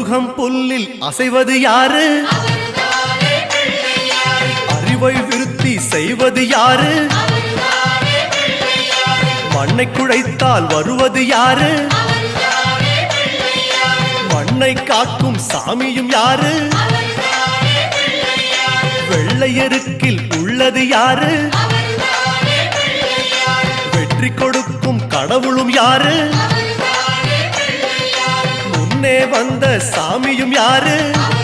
முருகம் புல்லில் அசைவது யாரு அறிவை விருத்தி செய்வது யாரு மண்ணை குழைத்தால் வருவது யாரு மண்ணை காக்கும் சாமியும் யாரு வெள்ளையருக்கில் உள்ளது யாரு வெற்றி கொடுக்கும் கடவுளும் யாரு முன்னே வந்த சாமியும் யாரு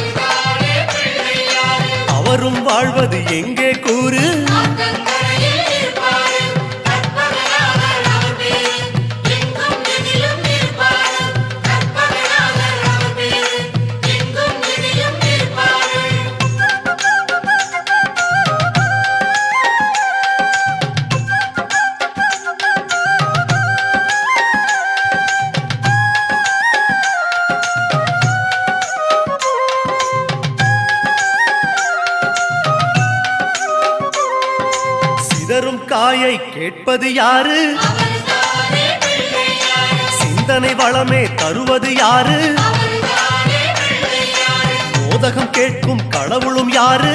அவரும் வாழ்வது எங்கே கூறு சிதறும் காயை கேட்பது யாரு சிந்தனை வளமே தருவது யாரு மோதகம் கேட்கும் கடவுளும் யாரு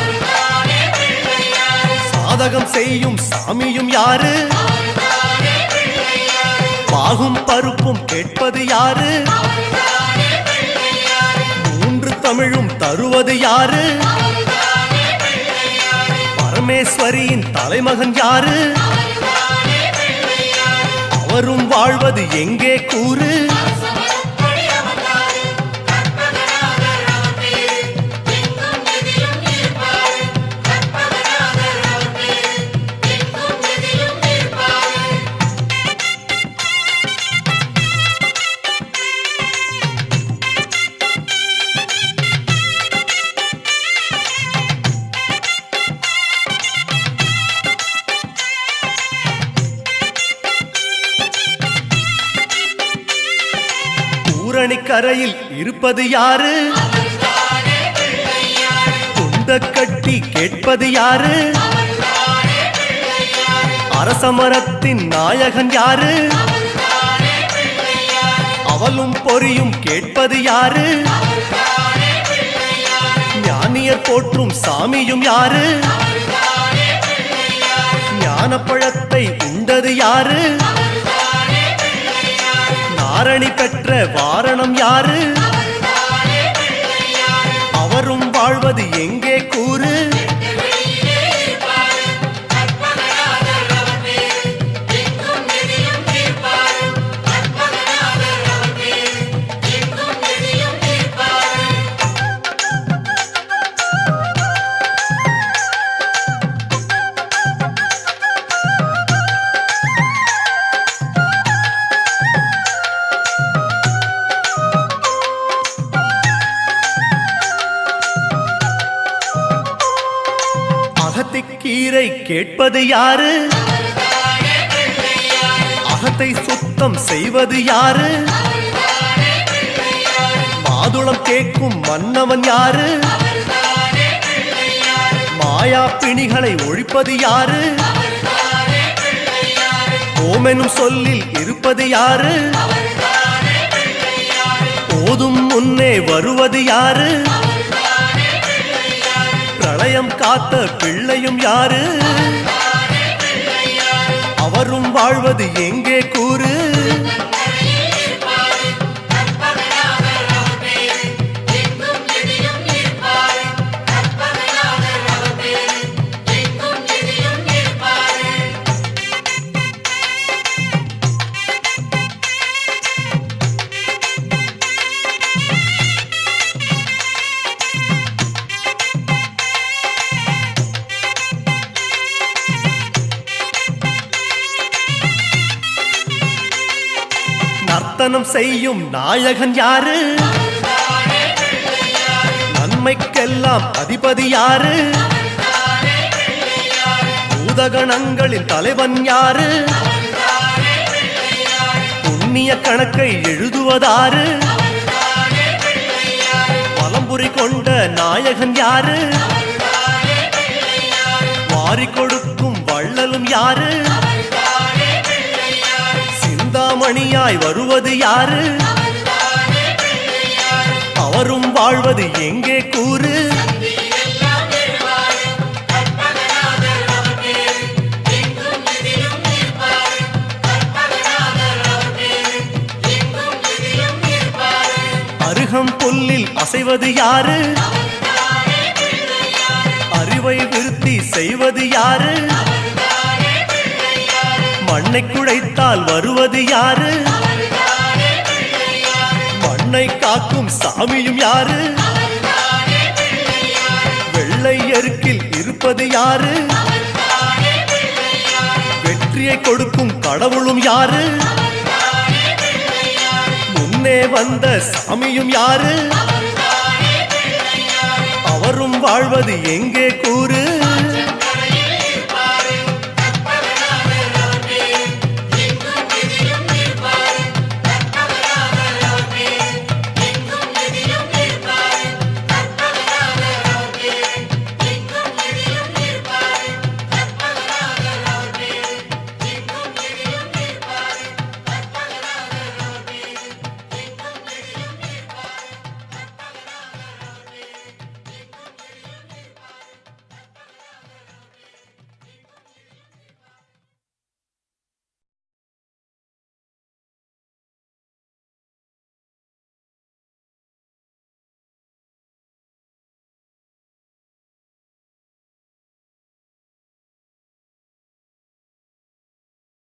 சாதகம் செய்யும் சாமியும் யாரு பாகும் பருப்பும் கேட்பது யாரு மூன்று தமிழும் தருவது யாரு பரமேஸ்வரியின் தலைமகன் யாரு அவரும் வாழ்வது எங்கே கூறு பூரணி கரையில் இருப்பது யாரு குண்ட கட்டி கேட்பது யாரு அரசமரத்தின் நாயகன் யாரு அவளும் பொறியும் கேட்பது யாரு ஞானியர் போற்றும் சாமியும் யாரு ஞானப்பழத்தை உண்டது யாரு நாரணி பெற்ற வாரணம் யாரு அவரும் வாழ்வது எங்கே கூறு அகத்திக்கீரை கேட்பது யாரு அகத்தை சுத்தம் செய்வது யாரு மாதுளம் கேட்கும் மன்னவன் யாரு மாயா பிணிகளை ஒழிப்பது யாரு ஓமெனும் சொல்லில் இருப்பது யாரு போதும் முன்னே வருவது யாரு பிரளயம் காத்த பிள்ளையும் யாரு அவரும் வாழ்வது எங்கே கூறு நர்த்தனம் செய்யும் நாயகன் யாரு நன்மைக்கெல்லாம் அதிபதி யாரு பூதகணங்களின் தலைவன் யாரு புண்ணிய கணக்கை எழுதுவதாரு பலம்புரி கொண்ட நாயகன் யாரு வாரி கொடுக்கும் வள்ளலும் யாரு சிந்தாமணியாய் வருவது யாரு அவரும் வாழ்வது எங்கே கூறு அருகம் புல்லில் அசைவது யாரு அறிவை விருத்தி செய்வது யாரு மண்ணை குழைத்தால் வருவது யாரு மண்ணை காக்கும் சாமியும் யாரு வெள்ளை எருக்கில் இருப்பது யாரு வெற்றியை கொடுக்கும் கடவுளும் யாரு முன்னே வந்த சாமியும் யாரு அவரும் வாழ்வது எங்கே கூறு